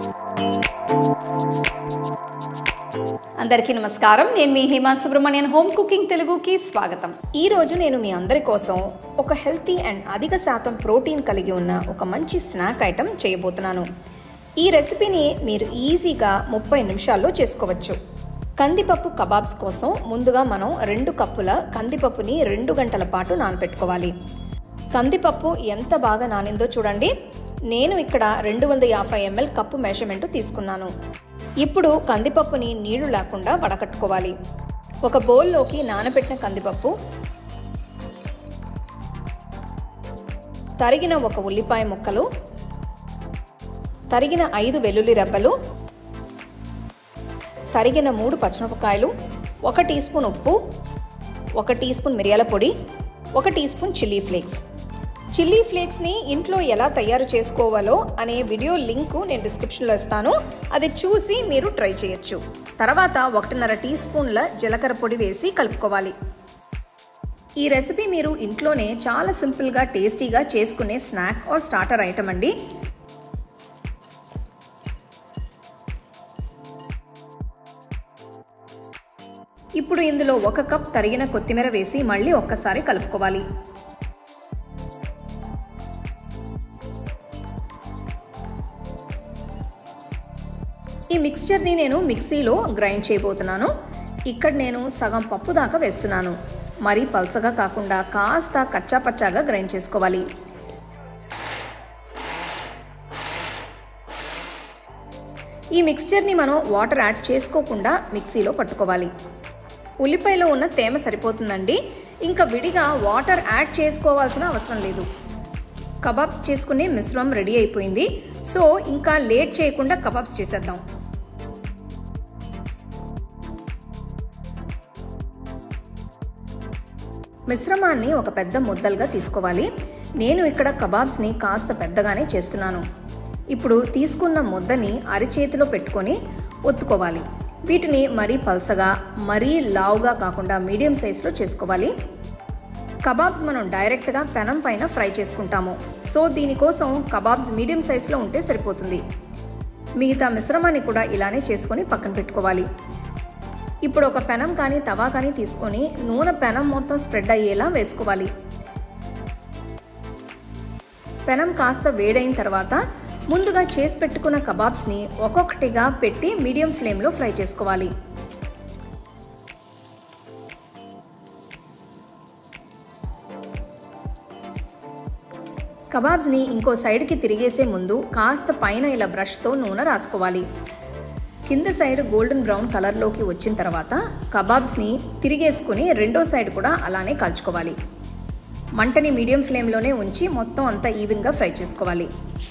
అందరికీ నమస్కారం నేను మీ హేమా సుబ్రహ్మణ్యన్ హోమ్ కుకింగ్ తెలుగుకి స్వాగతం ఈ రోజు నేను మీ అందరి కోసం ఒక హెల్తీ అండ్ అధిక శాతం ప్రోటీన్ కలిగి ఉన్న ఒక మంచి స్నాక్ ఐటెం చేయబోతున్నాను ఈ రెసిపీని మీరు ఈజీగా ముప్పై నిమిషాల్లో చేసుకోవచ్చు కందిపప్పు కబాబ్స్ కోసం ముందుగా మనం రెండు కప్పుల కందిపప్పుని రెండు గంటల పాటు నానబెట్టుకోవాలి కందిపప్పు ఎంత బాగా నానిందో చూడండి నేను ఇక్కడ రెండు వందల యాభై ఎంఎల్ కప్పు మెజర్మెంట్ తీసుకున్నాను ఇప్పుడు కందిపప్పుని నీళ్లు లేకుండా వడకట్టుకోవాలి ఒక బౌల్లోకి నానబెట్టిన కందిపప్పు తరిగిన ఒక ఉల్లిపాయ ముక్కలు తరిగిన ఐదు వెల్లుల్లి రెబ్బలు తరిగిన మూడు పచ్చిమిరపకాయలు ఒక టీ స్పూన్ ఉప్పు ఒక టీ స్పూన్ మిరియాల పొడి ఒక teaspoon chilli flakes chilli ఫ్లేక్స్ని ఇంట్లో ఎలా తయారు చేసుకోవాలో అనే వీడియో లింక్ నేను డిస్క్రిప్షన్లో ఇస్తాను అది చూసి మీరు ట్రై చేయొచ్చు తర్వాత ఒకటిన్నర టీ స్పూన్ల జీలకర్ర పొడి వేసి కలుపుకోవాలి ఈ రెసిపీ మీరు ఇంట్లోనే చాలా సింపుల్గా టేస్టీగా చేసుకునే స్నాక్ ఆర్ స్టార్టర్ ఐటమ్ అండి ఇప్పుడు ఇందులో ఒక కప్ తరిగిన కొత్తిమీర వేసి మళ్ళీ ఒక్కసారి కలుపుకోవాలి ఈ మిక్స్చర్ని నేను మిక్సీలో గ్రైండ్ చేయబోతున్నాను ఇక్కడ నేను సగం పప్పు దాకా వేస్తున్నాను మరీ పల్సగా కాకుండా కాస్త కచ్చా పచ్చాగా గ్రైండ్ చేసుకోవాలి ఈ మిక్స్చర్ని మనం వాటర్ యాడ్ చేసుకోకుండా మిక్సీలో పట్టుకోవాలి ఉల్లిపాయలో ఉన్న తేమ సరిపోతుందండి ఇంకా విడిగా వాటర్ యాడ్ చేసుకోవాల్సిన అవసరం లేదు కబాబ్స్ చేసుకునే మిశ్రమం రెడీ అయిపోయింది సో ఇంకా లేట్ చేయకుండా కబాబ్స్ చేసేద్దాం మిశ్రమాన్ని ఒక పెద్ద ముద్దలుగా తీసుకోవాలి నేను ఇక్కడ కబాబ్స్ని కాస్త పెద్దగానే చేస్తున్నాను ఇప్పుడు తీసుకున్న ముద్దని అరిచేతిలో పెట్టుకొని ఒత్తుకోవాలి వీటిని మరీ పల్సగా మరీ లావుగా కాకుండా మీడియం సైజులో చేసుకోవాలి కబాబ్స్ మనం డైరెక్ట్గా పెనం పైన ఫ్రై చేసుకుంటాము సో దీనికోసం కబాబ్స్ మీడియం సైజులో ఉంటే సరిపోతుంది మిగతా మిశ్రమాన్ని కూడా ఇలానే చేసుకొని పక్కన పెట్టుకోవాలి ఇప్పుడు ఒక పెనం కానీ తవా కానీ తీసుకొని నూనె పెనం మొత్తం స్ప్రెడ్ అయ్యేలా వేసుకోవాలి పెనం కాస్త వేడైన తర్వాత ముందుగా చేసి పెట్టుకున్న కబాబ్స్ని ఒక్కొక్కటిగా పెట్టి మీడియం ఫ్లేమ్లో ఫ్రై చేసుకోవాలి కబాబ్స్ని ఇంకో సైడ్కి తిరిగేసే ముందు కాస్త పైన ఇలా బ్రష్తో నూనె రాసుకోవాలి కింద సైడ్ గోల్డెన్ బ్రౌన్ కలర్లోకి వచ్చిన తర్వాత కబాబ్స్ని తిరిగేసుకుని రెండో సైడ్ కూడా అలానే కాల్చుకోవాలి మంటని మీడియం ఫ్లేమ్లోనే ఉంచి మొత్తం అంతా ఈవెన్గా ఫ్రై చేసుకోవాలి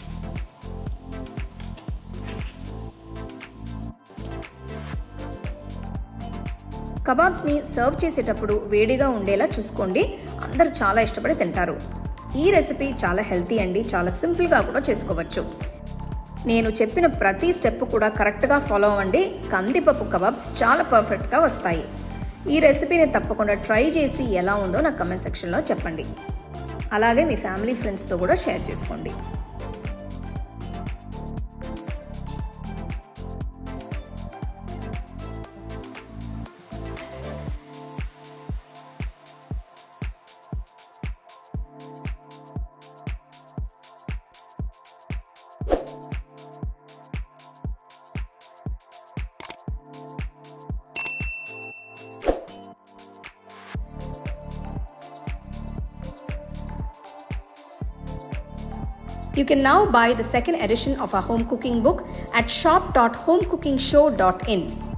కబాబ్స్ని సర్వ్ చేసేటప్పుడు వేడిగా ఉండేలా చూసుకోండి అందరూ చాలా ఇష్టపడి తింటారు ఈ రెసిపీ చాలా హెల్తీ అండి చాలా సింపుల్గా కూడా చేసుకోవచ్చు నేను చెప్పిన ప్రతి స్టెప్ కూడా కరెక్ట్గా ఫాలో అవ్వండి కందిపప్పు కబాబ్స్ చాలా పర్ఫెక్ట్గా వస్తాయి ఈ రెసిపీని తప్పకుండా ట్రై చేసి ఎలా ఉందో నాకు కమెంట్ సెక్షన్లో చెప్పండి అలాగే మీ ఫ్యామిలీ ఫ్రెండ్స్తో కూడా షేర్ చేసుకోండి You can now buy the second edition of our home cooking book at shop.homecookingshow.in.